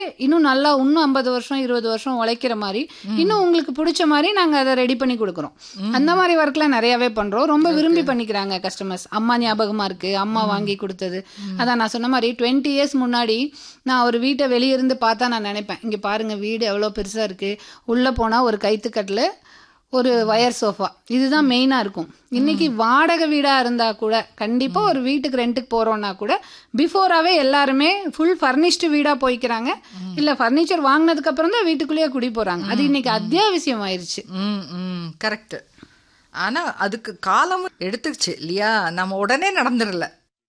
இன்னும் நல்லா இன்னும் ஐம்பது வருஷம் இருபது வருஷம் உழைக்கிற மாதிரி இன்னும் உங்களுக்கு பிடிச்ச மாதிரி நாங்க அதை ரெடி பண்ணி கொடுக்குறோம் அந்த மாதிரி ஒர்க்லாம் நிறையவே பண்றோம் ரொம்ப விரும்பி பண்ணிக்கிறாங்க கஸ்டமர்ஸ் அம்மா ஞாபகமா இருக்கு அம்மா வாங்கி கொடுத்தது அதான் நான் சொன்ன மாதிரி டுவெண்ட்டி இயர்ஸ் முன்னாடி நான் ஒரு வீட்டை வெளிய இருந்து பார்த்தா நான் நினைப்பேன் இங்க பாருங்க வீடு எவ்வளோ பெருசா இருக்கு உள்ள போனா ஒரு கைத்துக்கட்டில் ஒரு வயர் சோஃபா இதுதான் மெயினா இருக்கும் இன்னைக்கு வாடகை வீடா இருந்தா கூட கண்டிப்பா ஒரு வீட்டுக்கு ரெண்ட்டுக்கு போறோம்னா கூட பிஃபோராவே எல்லாருமே ஃபுல் ஃபர்னிஷ்டு வீடா போய்க்கிறாங்க இல்ல ஃபர்னிச்சர் வாங்கினதுக்கு அப்புறம் தான் வீட்டுக்குள்ளேயே குடி போறாங்க அது இன்னைக்கு அத்தியாவசியம் ஆயிருச்சு ம் ம் கரெக்ட் ஆனா அதுக்கு காலம் எடுத்துக்கிச்சு இல்லையா நம்ம உடனே நடந்துடல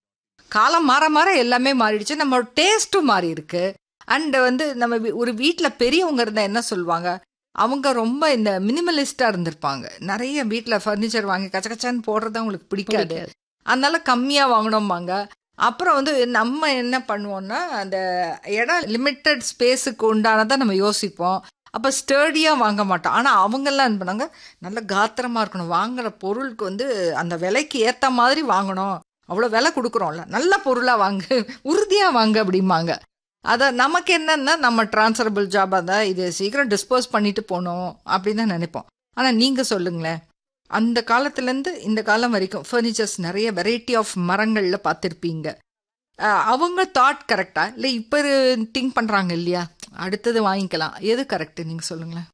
காலம் மாற மாற எல்லாமே மாறிடுச்சு நம்ம டேஸ்ட்டும் மாறி இருக்கு அண்ட் வந்து நம்ம வீ- ஒரு வீட்டில் பெரியவங்க இருந்தால் என்ன சொல்லுவாங்க அவங்க ரொம்ப இந்த மினிமலிஸ்டா இருந்திருப்பாங்க நிறைய வீட்டில் ஃபர்னிச்சர் வாங்கி கச்ச கச்சான்னு போடுறது அவங்களுக்கு பிடிக்காது அதனால கம்மியா வாங்கணும்பாங்க அப்புறம் வந்து நம்ம என்ன பண்ணுவோம்னா அந்த இடம் லிமிட்டட் ஸ்பேஸுக்கு உண்டானதை நம்ம யோசிப்போம் அப்போ ஸ்டர்டியாக வாங்க மாட்டோம் ஆனால் அவங்கெல்லாம் என்ன பண்ணாங்க நல்ல காத்திரமா இருக்கணும் வாங்குற பொருளுக்கு வந்து அந்த விலைக்கு ஏற்ற மாதிரி வாங்கணும் அவ்வளோ விலை கொடுக்குறோம்ல நல்ல பொருளாக வாங்கு உறுதியாக வாங்க அப்படிம்பாங்க அதை நமக்கு என்னன்னா நம்ம டிரான்ஸ்ஃபரபிள் ஜாபாக தான் இது சீக்கிரம் டிஸ்போஸ் பண்ணிட்டு போகணும் அப்படின்னு தான் நினைப்போம் ஆனால் நீங்கள் சொல்லுங்களேன் அந்த காலத்துலேருந்து இந்த காலம் வரைக்கும் ஃபர்னிச்சர்ஸ் நிறைய வெரைட்டி ஆஃப் மரங்களில் பார்த்துருப்பீங்க அஹ் அவங்க தாட் கரெக்டா இல்லை இப்போ திங்க் பண்ணுறாங்க இல்லையா அடுத்தது வாங்கிக்கலாம் எது கரெக்ட் நீங்கள் சொல்லுங்களேன்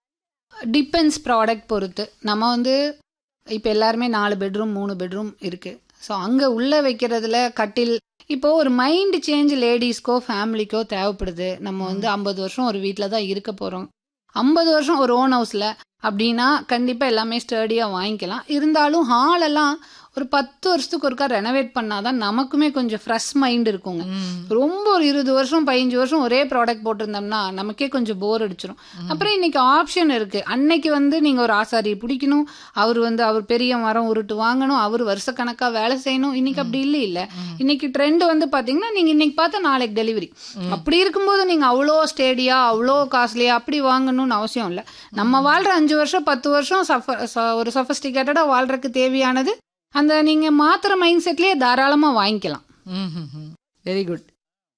டிபெண்ட்ஸ் ப்ராடக்ட் பொறுத்து நம்ம வந்து இப்போ எல்லாருமே நாலு பெட்ரூம் மூணு பெட்ரூம் இருக்கு ஸோ அங்கே உள்ளே வைக்கிறதுல கட்டில் இப்போ ஒரு மைண்ட் சேஞ்ச் லேடிஸ்க்கோ ஃபேமிலிக்கோ தேவைப்படுது நம்ம வந்து ஐம்பது வருஷம் ஒரு வீட்டில் தான் இருக்க போகிறோம் ஐம்பது வருஷம் ஒரு ஓன் ஹவுஸில் அப்படின்னா கண்டிப்பாக எல்லாமே ஸ்டடியாக வாங்கிக்கலாம் இருந்தாலும் ஹாலெல்லாம் ஒரு பத்து வருஷத்துக்கு ஒருக்கா ரெனோவேட் பண்ணாதான் நமக்குமே கொஞ்சம் ஃப்ரெஷ் மைண்ட் இருக்குங்க ரொம்ப ஒரு இருபது வருஷம் பதினஞ்சு வருஷம் ஒரே ப்ராடக்ட் போட்டிருந்தோம்னா நமக்கே கொஞ்சம் போர் அடிச்சிடும் அப்புறம் இன்னைக்கு ஆப்ஷன் இருக்கு அன்னைக்கு வந்து நீங்க ஒரு ஆசாரி பிடிக்கணும் அவர் வந்து அவர் பெரிய மரம் உருட்டு வாங்கணும் அவர் வருஷக்கணக்கா வேலை செய்யணும் இன்னைக்கு அப்படி இல்லை இல்ல இன்னைக்கு ட்ரெண்ட் வந்து பாத்தீங்கன்னா நீங்க இன்னைக்கு பார்த்தா நாளைக்கு டெலிவரி அப்படி இருக்கும்போது நீங்க அவ்வளோ ஸ்டேடியா அவ்வளோ காஸ்ட்லியா அப்படி வாங்கணும்னு அவசியம் இல்லை நம்ம வாழ்ற அஞ்சு வருஷம் பத்து வருஷம் சஃப- ச- ஒரு சஃபஸ்டிகேட்டடா வாழ்றதுக்கு தேவையானது அந்த நீங்க மாத்திர மைண்ட் செட்லயே தாராளமா வாங்கிக்கலாம் ம் வெரி குட்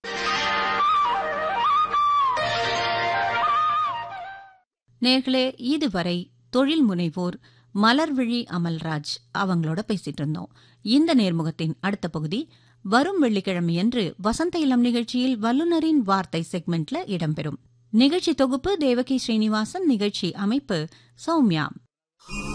நேர்களே இதுவரை தொழில் முனைவோர் மலர்விழி அமல்ராஜ் அவங்களோட பேசிட்டு இருந்தோம் இந்த நேர்முகத்தின் அடுத்த பகுதி வரும் வெள்ளிக்கிழமையன்று வசந்த இளம் நிகழ்ச்சியில் வல்லுனரின் வார்த்தை செக்மெண்ட்ல இடம்பெறும் நிகழ்ச்சி தொகுப்பு தேவகி ஸ்ரீனிவாசன் நிகழ்ச்சி அமைப்பு சௌமியா